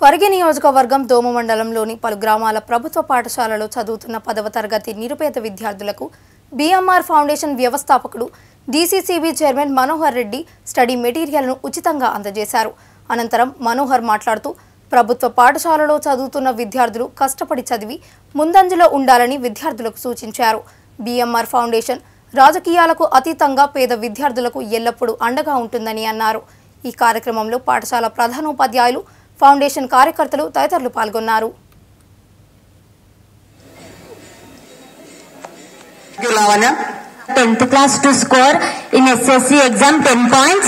పరిగి నియోజకవర్గం దోమ మండలంలోని పలు గ్రామాల ప్రభుత్వ పాఠశాలలో చదువుతున్న పదవ తరగతి నిరుపేద విద్యార్థులకు బీఎంఆర్ ఫౌండేషన్ వ్యవస్థాపకుడు DCCB chairman Manohar Reddy study మెటీరియల్ను ఉచితంగా అందజేశారు అనంతరం మనోహర్ మాట్లాడుతూ ప్రభుత్వ పాఠశాలలో చదువుతున్న విద్యార్థులు కష్టపడి చదివి ముందంజలో ఉండాలని విద్యార్థులకు సూచించారు బీఎంఆర్ ఫౌండేషన్ రాజకీయాలకు అతీతంగా పేద విద్యార్థులకు ఎల్లప్పుడూ అండగా ఉంటుందని అన్నారు ఈ కార్యక్రమంలో పాఠశాల ప్రధానోపాధ్యాయులు ఫౌండేషన్ కార్యకర్తలు తదితరులు పాల్గొన్నారు Thank you, Lavanya. 10th class to score in SSC exam 10 points.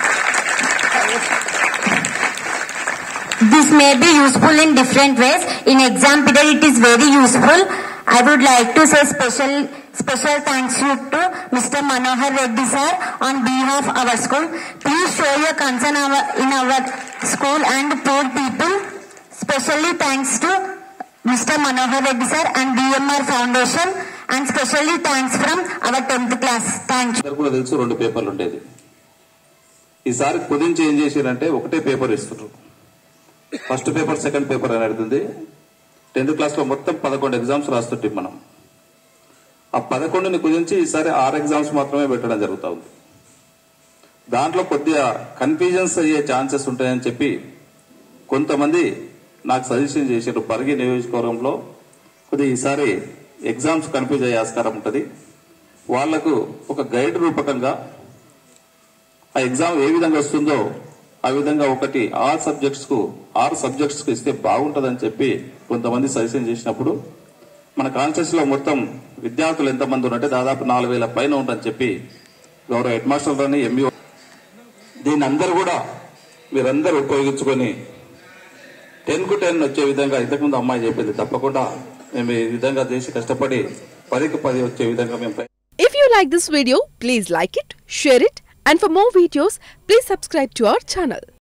This may be useful in different ways. In exam period, it is very useful. I would like to say special special thanks you to Mr. Manohar Reddy sir on behalf of our school. Please show your concern our, in our school and poor people. Specially thanks to Mr. Manohar Reddy sir and DMR Foundation and specially thanks from our 10th class. Thank you. అందరు కూడా తెలుసు రెండు పేపర్లు ఉండేది ఈసారి కుదించి ఏం చేశారంటే ఒకటే పేపర్ ఇస్తున్నారు ఫస్ట్ పేపర్ సెకండ్ పేపర్ అని అడుగుతుంది టెన్త్ క్లాస్ లో మొత్తం పదకొండు ఎగ్జామ్స్ రాస్తుంటే మనం ఆ పదకొండుని కుదించి ఈసారి ఆరు ఎగ్జామ్స్ మాత్రమే పెట్టడం జరుగుతా ఉంది దాంట్లో కొద్దిగా కన్ఫ్యూజన్స్ అయ్యే ఛాన్సెస్ ఉంటాయని చెప్పి కొంతమంది నాకు సజెషన్ చేశారు పరిగి నియోజకవర్గంలో కొద్దిగా ఈసారి ఎగ్జామ్స్ కన్ఫ్యూజ్ అయ్యే ఆస్కారం ఉంటుంది వాళ్లకు ఒక గైడ్ రూపకంగా ఆ ఎగ్జామ్ ఏ విధంగా వస్తుందో ఆ విధంగా ఒకటి ఆరు సబ్జెక్ట్స్ కు ఆరు సబ్జెక్ట్స్ కు ఇస్తే బాగుంటుందని చెప్పి కొంతమంది సజెషన్ చేసినప్పుడు మన కాన్షియస్ లో మొత్తం విద్యార్థులు ఎంతమంది ఉన్నట్టే దాదాపు నాలుగు వేల పైన ఉంటని చెప్పి గౌరవ హెడ్ మాస్టర్లని ఎంఈఓ దీన్ని అందరూ కూడా మీరందరూ ఉపయోగించుకొని టెన్ కు టెన్ వచ్చే విధంగా ఇంతకుముందు అమ్మాయి చెప్పింది తప్పకుండా మేము ఈ విధంగా చేసి కష్టపడి పదికి పది వచ్చే విధంగా మేము ప్రయత్నం If you like this video, please like it, share it, and for more videos, please subscribe to our channel.